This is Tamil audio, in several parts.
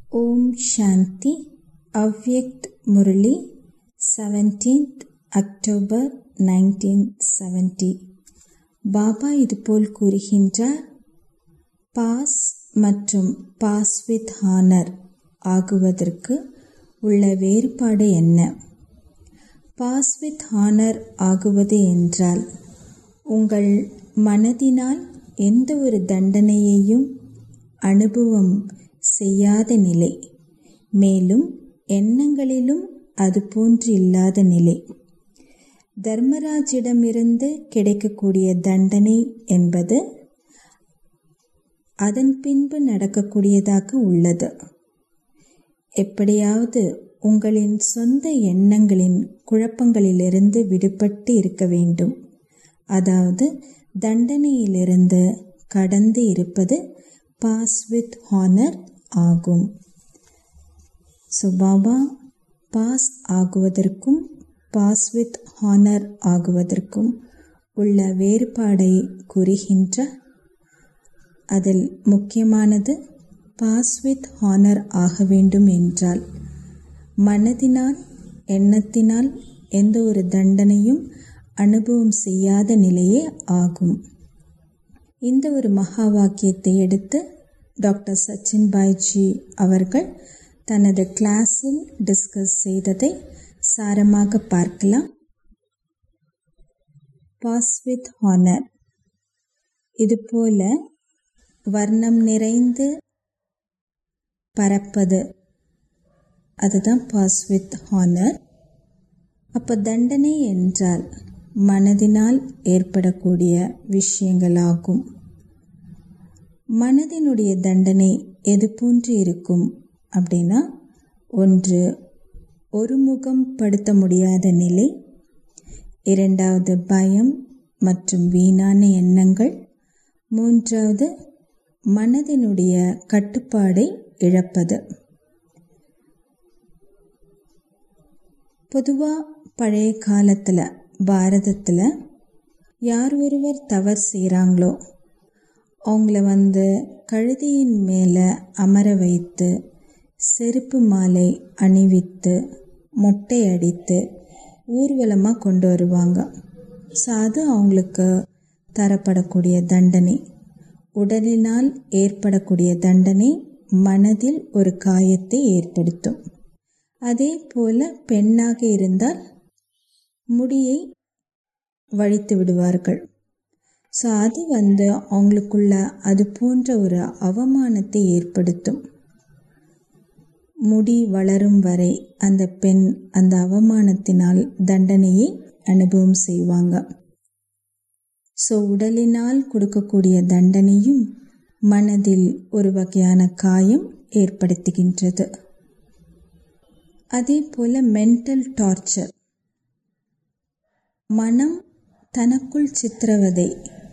ஓம் சாந்தி Avyakt Murli seventeenth October nineteen seventy Baba இதுபோல் கூறுகின்றார் பாஸ் மற்றும் பாஸ் வித் ஹானர் ஆகுவதற்கு உள்ள வேறுபாடு என்ன பாஸ் வித் ஹானர் ஆகுவது என்றால் உங்கள் மனதினால் எந்த ஒரு தண்டனையையும் அனுபவம் செய்யாத நிலை மேலும் எண்ணங்களிலும் அதுபோன்று இல்லாத நிலை தர்மராஜிடமிருந்து கிடைக்கக்கூடிய தண்டனை என்பது அதன் பின்பு நடக்கக்கூடியதாக உள்ளது எப்படியாவது உங்களின் சொந்த எண்ணங்களின் குழப்பங்களிலிருந்து விடுபட்டு இருக்க வேண்டும் அதாவது தண்டனையிலிருந்து கடந்து இருப்பது பாஸ் வித் ஹானர் ஆகும் ஸோ பாபா பாஸ் ஆகுவதற்கும் பாஸ் வித் ஹானர் ஆகுவதற்கும் உள்ள வேறுபாடை கூறுகின்ற அதில் முக்கியமானது பாஸ் வித் ஹானர் ஆக வேண்டும் என்றால் மனதினால் எண்ணத்தினால் எந்த ஒரு தண்டனையும் அனுபவம் செய்யாத நிலையே ஆகும் இந்த ஒரு மகா வாக்கியத்தை எடுத்து டாக்டர் சச்சின் பாய்ஜி அவர்கள் தனது கிளாஸில் டிஸ்கஸ் செய்ததை சாரமாக பார்க்கலாம் பாஸ் வித் ஹானர் இதுபோல வர்ணம் நிறைந்து பறப்பது அதுதான் பாஸ் வித் ஹானர் அப்போ தண்டனை என்றால் மனதினால் ஏற்படக்கூடிய விஷயங்களாகும் மனதினுடைய தண்டனை எது போன்று இருக்கும் அப்படின்னா ஒன்று ஒருமுகம் படுத்த முடியாத நிலை இரண்டாவது பயம் மற்றும் வீணான எண்ணங்கள் மூன்றாவது மனதினுடைய கட்டுப்பாடை இழப்பது பொதுவாக பழைய காலத்தில் பாரதத்தில் யார் ஒருவர் தவறு செய்கிறாங்களோ அவங்கள வந்து கழுதையின் மேலே அமர வைத்து செருப்பு மாலை அணிவித்து மொட்டை அடித்து ஊர்வலமாக கொண்டு வருவாங்க ஸோ அது அவங்களுக்கு தரப்படக்கூடிய தண்டனை உடலினால் ஏற்படக்கூடிய தண்டனை மனதில் ஒரு காயத்தை ஏற்படுத்தும் அதே போல பெண்ணாக இருந்தால் முடியை வழித்து விடுவார்கள் ஸோ அது வந்து அவங்களுக்குள்ள அது போன்ற ஒரு அவமானத்தை ஏற்படுத்தும் முடி வளரும் வரை அந்த பெண் அந்த அவமானத்தினால் தண்டனையை அனுபவம் செய்வாங்க ஸோ உடலினால் கொடுக்கக்கூடிய தண்டனையும் மனதில் ஒரு வகையான காயம் ஏற்படுத்துகின்றது அதே போல மென்டல் டார்ச்சர் மனம் தனக்குள் சித்திரவதை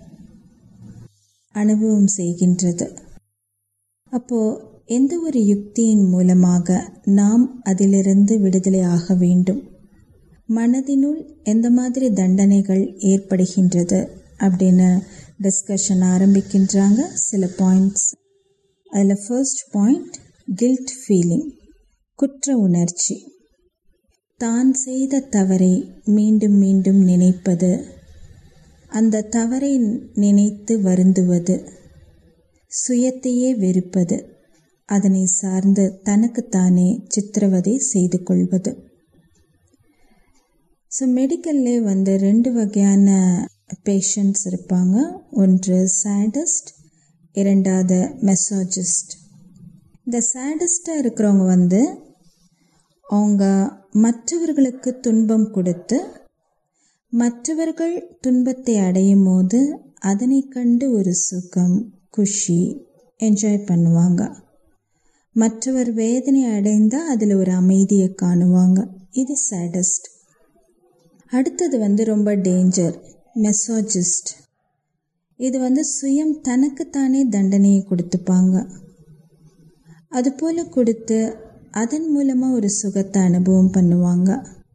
அனுபவம் செய்கின்றது அப்போ எந்த ஒரு யுக்தியின் மூலமாக நாம் அதிலிருந்து விடுதலை ஆக வேண்டும் மனதினுள் எந்த மாதிரி தண்டனைகள் ஏற்படுகின்றது அப்படின்னு டிஸ்கஷன் ஆரம்பிக்கின்றாங்க சில பாயிண்ட்ஸ் அதில் ஃபர்ஸ்ட் பாயிண்ட் கில்ட் ஃபீலிங் குற்ற உணர்ச்சி தான் செய்த தவறை மீண்டும் மீண்டும் நினைப்பது அந்த தவறை நினைத்து வருந்துவது சுயத்தையே வெறுப்பது அதனை சார்ந்து தனக்குத்தானே சித்திரவதை செய்து கொள்வது ஸோ மெடிக்கல்லே வந்து ரெண்டு வகையான பேஷண்ட்ஸ் இருப்பாங்க ஒன்று சேடஸ்ட் இரண்டாவது மெசாஜிஸ்ட் இந்த சேடஸ்டாக இருக்கிறவங்க வந்து அவங்க மற்றவர்களுக்கு துன்பம் கொடுத்து மற்றவர்கள் துன்பத்தை அடையும் போது அதனை கண்டு ஒரு சுகம் குஷி என்ஜாய் பண்ணுவாங்க மற்றவர் வேதனை அடைந்தால் அதில் ஒரு அமைதியை காணுவாங்க இது சேடஸ்ட் அடுத்தது வந்து ரொம்ப டேஞ்சர் மெசாஜிஸ்ட் இது வந்து சுயம் தனக்குத்தானே தண்டனையை கொடுத்துப்பாங்க அதுபோல் கொடுத்து அதன் மூலமாக ஒரு சுகத்தை அனுபவம் பண்ணுவாங்க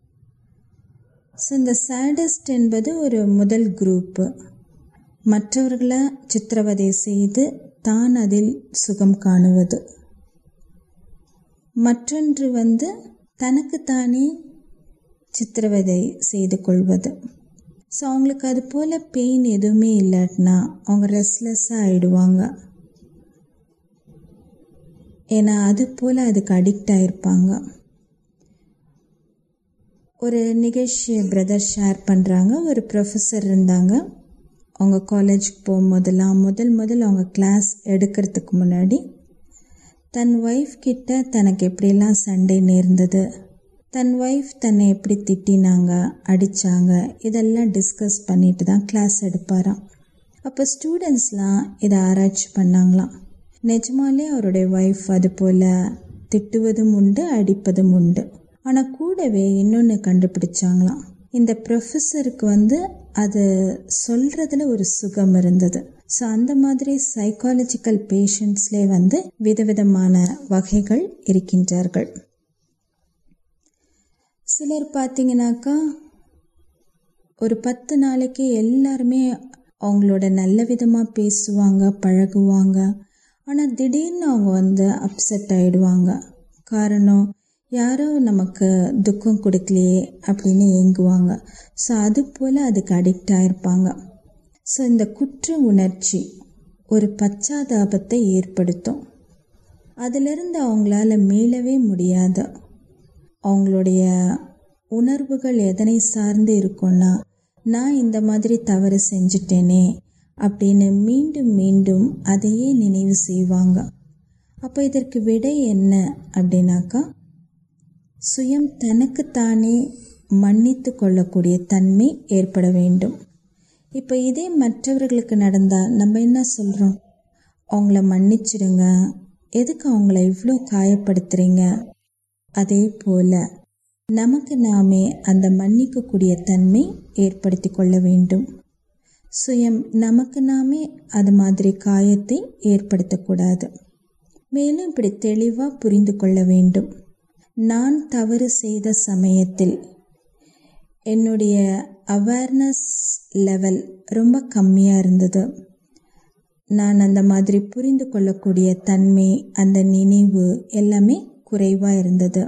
ஸோ இந்த சேடஸ்ட் என்பது ஒரு முதல் குரூப்பு மற்றவர்களை சித்திரவதை செய்து தான் அதில் சுகம் காணுவது மற்றொன்று வந்து தனக்குத்தானே சித்திரவதை செய்து கொள்வது ஸோ அவங்களுக்கு அது போல் பெயின் எதுவுமே இல்லாட்டினா அவங்க ரெஸ்ட்லெஸ்ஸாக ஆகிடுவாங்க ஏன்னா அது போல் அதுக்கு அடிக்ட் ஆகிருப்பாங்க ஒரு நிகழ்ச்சி பிரதர் ஷேர் பண்ணுறாங்க ஒரு ப்ரொஃபஸர் இருந்தாங்க அவங்க காலேஜுக்கு போகும்போதெல்லாம் முதல் முதல் அவங்க கிளாஸ் எடுக்கிறதுக்கு முன்னாடி தன் ஒய்ஃப் கிட்ட தனக்கு எப்படியெல்லாம் சண்டை நேர்ந்தது தன் ஒய்ஃப் தன்னை எப்படி திட்டினாங்க அடித்தாங்க இதெல்லாம் டிஸ்கஸ் பண்ணிட்டு தான் கிளாஸ் எடுப்பாராம் அப்போ ஸ்டூடெண்ட்ஸ்லாம் இதை ஆராய்ச்சி பண்ணாங்களாம் நிஜமாலே அவருடைய ஒய்ஃப் அது போல் திட்டுவதும் உண்டு அடிப்பதும் உண்டு ஆனால் கூடவே இன்னொன்று கண்டுபிடிச்சாங்களாம் இந்த ப்ரொஃபஸருக்கு வந்து அது சொல்கிறதுல ஒரு சுகம் இருந்தது ஸோ அந்த மாதிரி சைக்காலஜிக்கல் பேஷண்ட்ஸ்லே வந்து விதவிதமான வகைகள் இருக்கின்றார்கள் சிலர் பார்த்தீங்கன்னாக்கா ஒரு பத்து நாளைக்கு எல்லாருமே அவங்களோட நல்ல விதமாக பேசுவாங்க பழகுவாங்க ஆனால் திடீர்னு அவங்க வந்து அப்செட் ஆகிடுவாங்க காரணம் யாரோ நமக்கு துக்கம் கொடுக்கலையே அப்படின்னு ஏங்குவாங்க ஸோ அது போல் அதுக்கு அடிக்ட் ஆகிருப்பாங்க ஸோ இந்த குற்ற உணர்ச்சி ஒரு பச்சாதாபத்தை ஏற்படுத்தும் அதிலிருந்து அவங்களால மீளவே முடியாது அவங்களுடைய உணர்வுகள் எதனை சார்ந்து இருக்கும்னா நான் இந்த மாதிரி தவறு செஞ்சிட்டேனே அப்படின்னு மீண்டும் மீண்டும் அதையே நினைவு செய்வாங்க அப்போ இதற்கு விடை என்ன அப்படின்னாக்கா சுயம் தனக்குத்தானே மன்னித்து கொள்ளக்கூடிய தன்மை ஏற்பட வேண்டும் இப்போ இதே மற்றவர்களுக்கு நடந்தால் நம்ம என்ன சொல்கிறோம் அவங்கள மன்னிச்சிடுங்க எதுக்கு அவங்கள இவ்வளோ காயப்படுத்துகிறீங்க அதே போல் நமக்கு நாமே அந்த மன்னிக்கக்கூடிய தன்மை ஏற்படுத்தி கொள்ள வேண்டும் சுயம் நமக்கு நாமே அது மாதிரி காயத்தை ஏற்படுத்தக்கூடாது மேலும் இப்படி தெளிவாக புரிந்து கொள்ள வேண்டும் நான் தவறு செய்த சமயத்தில் என்னுடைய அவேர்னஸ் லெவல் ரொம்ப கம்மியாக இருந்தது நான் அந்த மாதிரி புரிந்து கொள்ளக்கூடிய தன்மை அந்த நினைவு எல்லாமே குறைவாக இருந்தது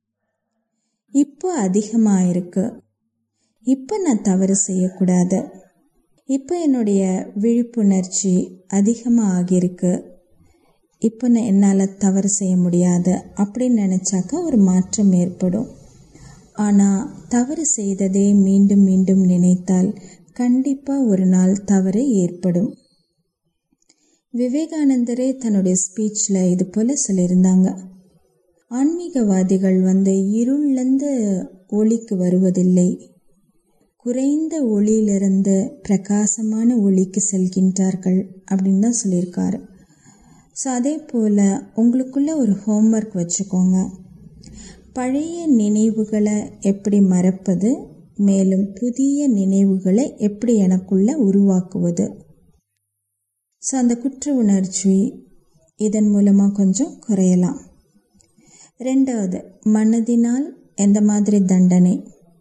இப்போ அதிகமாக இருக்கு இப்போ நான் தவறு செய்யக்கூடாது இப்போ என்னுடைய விழிப்புணர்ச்சி அதிகமாக ஆகியிருக்கு இப்போ நான் என்னால் தவறு செய்ய முடியாது அப்படின்னு நினச்சாக்கா ஒரு மாற்றம் ஏற்படும் ஆனால் தவறு செய்ததே மீண்டும் மீண்டும் நினைத்தால் கண்டிப்பாக ஒரு நாள் தவறு ஏற்படும் விவேகானந்தரே தன்னுடைய ஸ்பீச்சில் இது போல் சொல்லியிருந்தாங்க ஆன்மீகவாதிகள் வந்து இருள்லேருந்து ஒளிக்கு வருவதில்லை குறைந்த ஒளியிலிருந்து பிரகாசமான ஒளிக்கு செல்கின்றார்கள் அப்படின்னு தான் சொல்லியிருக்காரு ஸோ அதே போல் உங்களுக்குள்ள ஒரு ஹோம்ஒர்க் வச்சுக்கோங்க பழைய நினைவுகளை எப்படி மறப்பது மேலும் புதிய நினைவுகளை எப்படி எனக்குள்ள உருவாக்குவது ஸோ அந்த குற்ற உணர்ச்சி இதன் மூலமாக கொஞ்சம் குறையலாம் ரெண்டாவது மனதினால் எந்த மாதிரி தண்டனை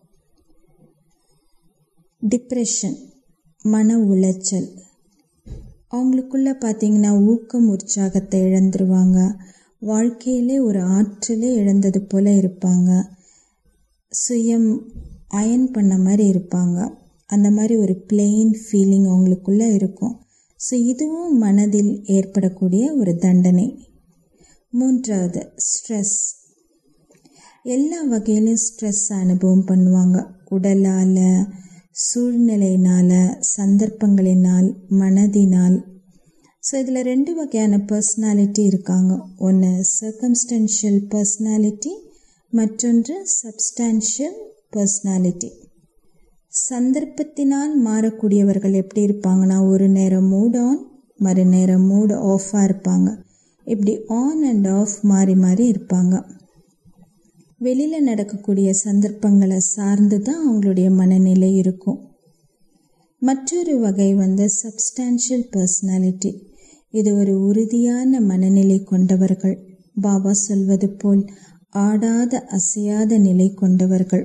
டிப்ரெஷன் மன உளைச்சல் அவங்களுக்குள்ள பார்த்தீங்கன்னா ஊக்கம் உற்சாகத்தை இழந்துருவாங்க வாழ்க்கையிலே ஒரு ஆற்றலே இழந்தது போல இருப்பாங்க சுயம் அயன் பண்ண மாதிரி இருப்பாங்க அந்த மாதிரி ஒரு பிளெயின் ஃபீலிங் அவங்களுக்குள்ள இருக்கும் ஸோ இதுவும் மனதில் ஏற்படக்கூடிய ஒரு தண்டனை மூன்றாவது ஸ்ட்ரெஸ் எல்லா வகையிலும் ஸ்ட்ரெஸ் அனுபவம் பண்ணுவாங்க உடலால் சூழ்நிலையினால் சந்தர்ப்பங்களினால் மனதினால் ஸோ இதில் ரெண்டு வகையான பர்சனாலிட்டி இருக்காங்க ஒன்று சர்க்கம்ஸ்டன்ஷியல் பர்சனாலிட்டி மற்றொன்று சப்ஸ்டான்ஷியல் பர்சனாலிட்டி சந்தர்ப்பத்தினால் மாறக்கூடியவர்கள் எப்படி இருப்பாங்கன்னா ஒரு நேரம் மூட் ஆன் மறு நேரம் மூட் ஆஃபாக இருப்பாங்க இப்படி ஆன் அண்ட் ஆஃப் மாறி மாறி இருப்பாங்க வெளியில் நடக்கக்கூடிய சந்தர்ப்பங்களை சார்ந்து தான் அவங்களுடைய மனநிலை இருக்கும் மற்றொரு வகை வந்து சப்ஸ்டான்ஷியல் பர்சனாலிட்டி இது ஒரு உறுதியான மனநிலை கொண்டவர்கள் பாபா சொல்வது போல் ஆடாத அசையாத நிலை கொண்டவர்கள்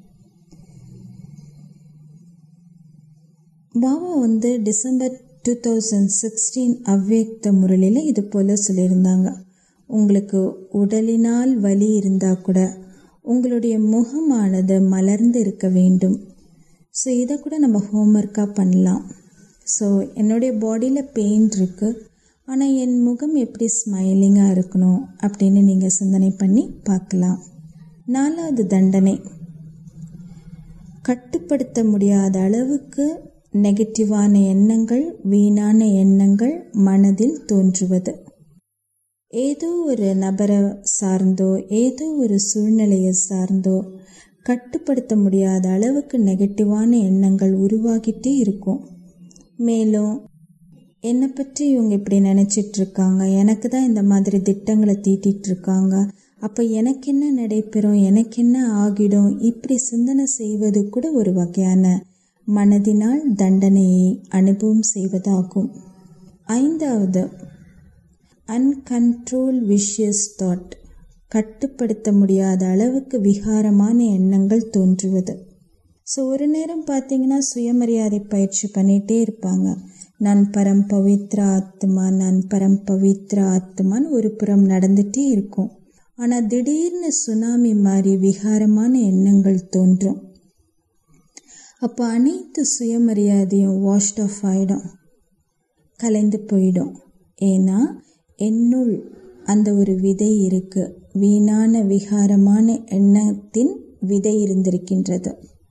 பாபா வந்து டிசம்பர் டூ தௌசண்ட் சிக்ஸ்டீன் அவ்வேக்த முரளியில் இது போல் சொல்லியிருந்தாங்க உங்களுக்கு உடலினால் வலி இருந்தால் கூட உங்களுடைய முகமானது மலர்ந்து இருக்க வேண்டும் ஸோ இதை கூட நம்ம ஹோம்ஒர்க்காக பண்ணலாம் ஸோ என்னுடைய பாடியில் பெயின் இருக்குது ஆனால் என் முகம் எப்படி ஸ்மைலிங்காக இருக்கணும் அப்படின்னு நீங்கள் சிந்தனை பண்ணி பார்க்கலாம் நாலாவது தண்டனை கட்டுப்படுத்த முடியாத அளவுக்கு நெகட்டிவான எண்ணங்கள் வீணான எண்ணங்கள் மனதில் தோன்றுவது ஏதோ ஒரு நபரை சார்ந்தோ ஏதோ ஒரு சூழ்நிலையை சார்ந்தோ கட்டுப்படுத்த முடியாத அளவுக்கு நெகட்டிவான எண்ணங்கள் உருவாகிட்டே இருக்கும் மேலும் என்னை பற்றி இவங்க இப்படி நினச்சிட்டு இருக்காங்க எனக்கு தான் இந்த மாதிரி திட்டங்களை தீட்டிட்டு இருக்காங்க அப்போ எனக்கு என்ன நடைபெறும் எனக்கு என்ன ஆகிடும் இப்படி சிந்தனை செய்வது கூட ஒரு வகையான மனதினால் தண்டனையை அனுபவம் செய்வதாகும் ஐந்தாவது அன்கண்ட்ரோல் விஷியஸ் தாட் கட்டுப்படுத்த முடியாத அளவுக்கு விகாரமான எண்ணங்கள் தோன்றுவது ஸோ ஒரு நேரம் பார்த்தீங்கன்னா சுயமரியாதை பயிற்சி பண்ணிகிட்டே இருப்பாங்க நான் பரம் பவித்ர ஆத்மா நான் பரம் பவித்ர ஆத்மான்னு ஒரு புறம் நடந்துகிட்டே இருக்கும் ஆனால் திடீர்னு சுனாமி மாதிரி விகாரமான எண்ணங்கள் தோன்றும் அப்போ அனைத்து சுயமரியாதையும் வாஷ்ட் ஆஃப் ஆகிடும் கலைந்து போயிடும் ஏன்னா என்னுள் அந்த ஒரு விதை இருக்கு வீணான விகாரமான எண்ணத்தின் விதை இருந்திருக்கின்றது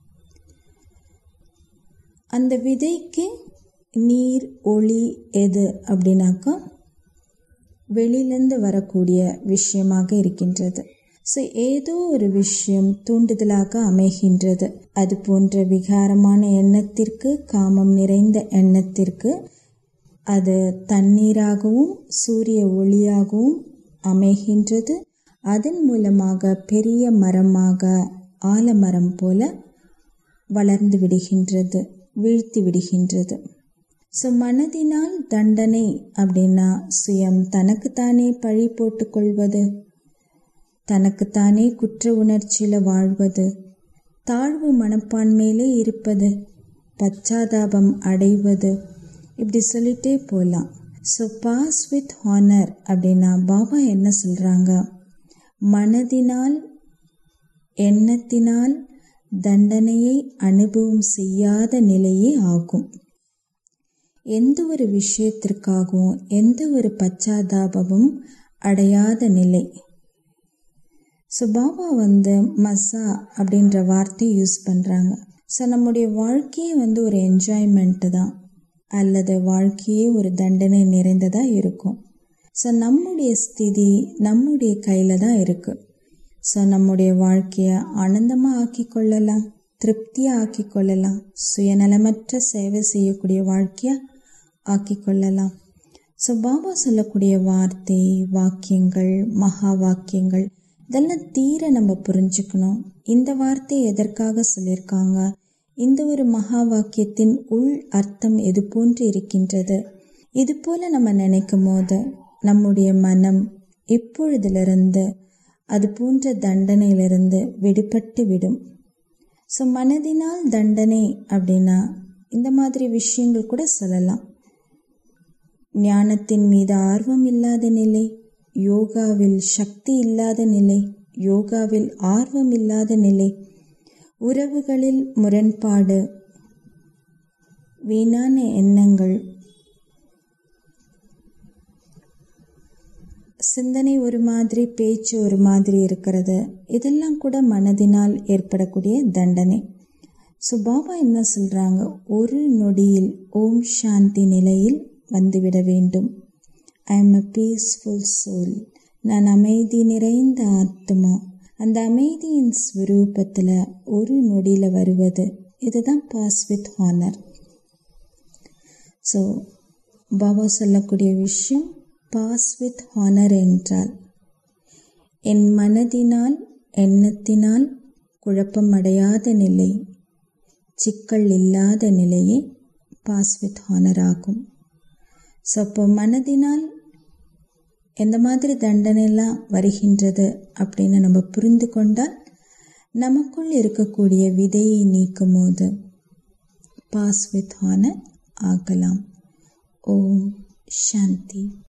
அந்த விதைக்கு நீர் ஒளி எது அப்படின்னாக்கா வெளியிலேருந்து வரக்கூடிய விஷயமாக இருக்கின்றது ஸோ ஏதோ ஒரு விஷயம் தூண்டுதலாக அமைகின்றது அது போன்ற விகாரமான எண்ணத்திற்கு காமம் நிறைந்த எண்ணத்திற்கு அது தண்ணீராகவும் சூரிய ஒளியாகவும் அமைகின்றது அதன் மூலமாக பெரிய மரமாக ஆலமரம் போல வளர்ந்து விடுகின்றது வீழ்த்தி விடுகின்றது ஸோ மனதினால் தண்டனை அப்படின்னா சுயம் தனக்குத்தானே பழி போட்டுக்கொள்வது தனக்குத்தானே குற்ற உணர்ச்சியில் வாழ்வது தாழ்வு மனப்பான்மையிலே இருப்பது பச்சாதாபம் அடைவது இப்படி சொல்லிட்டே போகலாம் ஸோ பாஸ் வித் ஹானர் அப்படின்னா பாபா என்ன சொல்கிறாங்க மனதினால் எண்ணத்தினால் தண்டனையை அனுபவம் செய்யாத நிலையே ஆகும் எந்த ஒரு விஷயத்திற்காகவும் எந்த ஒரு பச்சாதாபமும் அடையாத நிலை ஸோ பாபா வந்து மசா அப்படின்ற வார்த்தையை யூஸ் பண்ணுறாங்க ஸோ நம்முடைய வாழ்க்கையே வந்து ஒரு என்ஜாய்மெண்ட்டு தான் அல்லது வாழ்க்கையே ஒரு தண்டனை நிறைந்ததாக இருக்கும் ஸோ நம்முடைய ஸ்திதி நம்முடைய கையில் தான் இருக்குது ஸோ நம்முடைய வாழ்க்கையை ஆனந்தமாக ஆக்கி கொள்ளலாம் திருப்தியாக ஆக்கி கொள்ளலாம் சுயநலமற்ற சேவை செய்யக்கூடிய வாழ்க்கையாக ஆக்கி கொள்ளலாம் ஸோ பாபா சொல்லக்கூடிய வார்த்தை வாக்கியங்கள் மகா வாக்கியங்கள் இதெல்லாம் தீர நம்ம புரிஞ்சுக்கணும் இந்த வார்த்தை எதற்காக சொல்லியிருக்காங்க இந்த ஒரு மகா வாக்கியத்தின் உள் அர்த்தம் எது போன்று இருக்கின்றது இது போல நம்ம நினைக்கும் போது நம்முடைய மனம் இப்பொழுதிலிருந்து அது போன்ற தண்டனையிலிருந்து விடுபட்டு விடும் ஸோ மனதினால் தண்டனை அப்படின்னா இந்த மாதிரி விஷயங்கள் கூட சொல்லலாம் ஞானத்தின் மீது ஆர்வம் இல்லாத நிலை யோகாவில் சக்தி இல்லாத நிலை யோகாவில் ஆர்வம் இல்லாத நிலை உறவுகளில் முரண்பாடு வீணான எண்ணங்கள் சிந்தனை ஒரு மாதிரி பேச்சு ஒரு மாதிரி இருக்கிறது இதெல்லாம் கூட மனதினால் ஏற்படக்கூடிய தண்டனை ஸோ பாபா என்ன சொல்கிறாங்க ஒரு நொடியில் ஓம் சாந்தி நிலையில் வந்துவிட வேண்டும் I am a peaceful soul நான் அமைதி நிறைந்த ஆத்மா அந்த அமைதியின் ஸ்வரூபத்தில் ஒரு நொடியில் வருவது இதுதான் pass with honour so Baba சொல்லக்கூடிய விஷயம் பாஸ் வித் ஹானர் என்றால் என் மனதினால் எண்ணத்தினால் குழப்பம் அடையாத நிலை சிக்கல் இல்லாத நிலையே பாஸ் வித் ஹானர் ஆகும் ஸோ அப்போ மனதினால் எந்த மாதிரி தண்டனைலாம் வருகின்றது அப்படின்னு நம்ம புரிந்து கொண்டால் நமக்குள் இருக்கக்கூடிய விதையை நீக்கும் போது பாஸ் வித் ஹானர் ஆகலாம் ஓம் சாந்தி